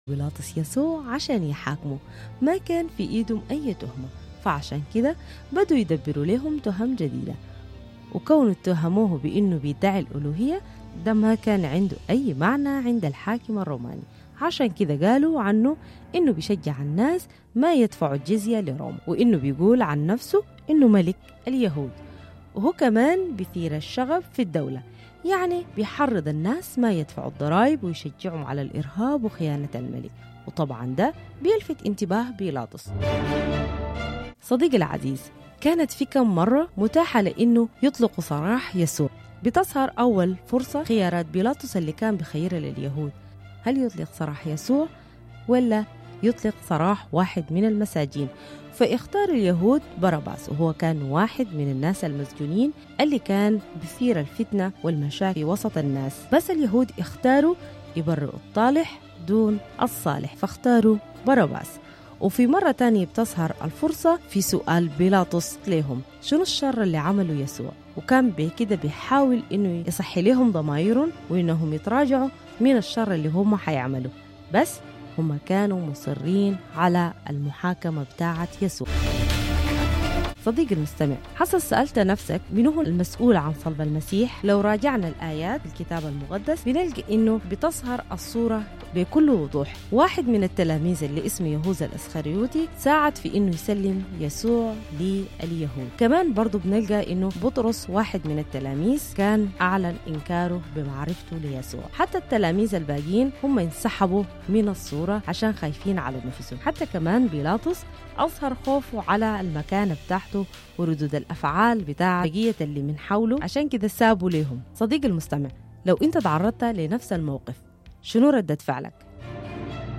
بيلاطس يسوع عشان يحاكموا ما كان في إيدهم أي تهمة فعشان كده بدوا يدبروا لهم تهم جديدة وكون اتهموه بأنه بيدعي الألوهية ده ما كان عنده أي معنى عند الحاكم الروماني عشان كده قالوا عنه إنه بيشجع الناس ما يدفعوا الجزية لروما وإنه بيقول عن نفسه إنه ملك اليهود وهو كمان بيثير الشغب في الدولة يعني بيحرض الناس ما يدفعوا الضرائب ويشجعهم على الإرهاب وخيانة الملك وطبعا ده بيلفت انتباه بيلاطس صديقي العزيز كانت في كم مرة متاحة لأنه يطلق سراح يسوع بتظهر أول فرصة خيارات بيلاطس اللي كان بخيرها لليهود هل يطلق سراح يسوع ولا يطلق سراح واحد من المساجين فاختار اليهود باراباس وهو كان واحد من الناس المسجونين اللي كان بثير الفتنة والمشاكل وسط الناس بس اليهود اختاروا يبرئوا الطالح دون الصالح فاختاروا باراباس وفي مرة تانية بتظهر الفرصة في سؤال بيلاطس لهم شنو الشر اللي عمله يسوع وكان بكده بيحاول انه يصحي لهم ضمايرهم وانهم يتراجعوا من الشر اللي هم حيعملوا بس هم كانوا مصرين على المحاكمة بتاعة يسوع صديقي المستمع حصل سألت نفسك من هو المسؤول عن صلب المسيح لو راجعنا الآيات الكتاب المقدس بنلقى إنه بتظهر الصورة بكل وضوح واحد من التلاميذ اللي اسمه يهوذا الأسخريوطي ساعد في إنه يسلم يسوع لليهود كمان برضو بنلقى إنه بطرس واحد من التلاميذ كان أعلن إنكاره بمعرفته ليسوع حتى التلاميذ الباقيين هم انسحبوا من الصورة عشان خايفين على نفسهم حتى كمان بيلاطس أظهر خوفه على المكانة بتاعته وردود الأفعال بتاع بقية اللي من حوله عشان كده سابوا ليهم صديقي المستمع لو أنت تعرضت لنفس الموقف شنو ردة فعلك؟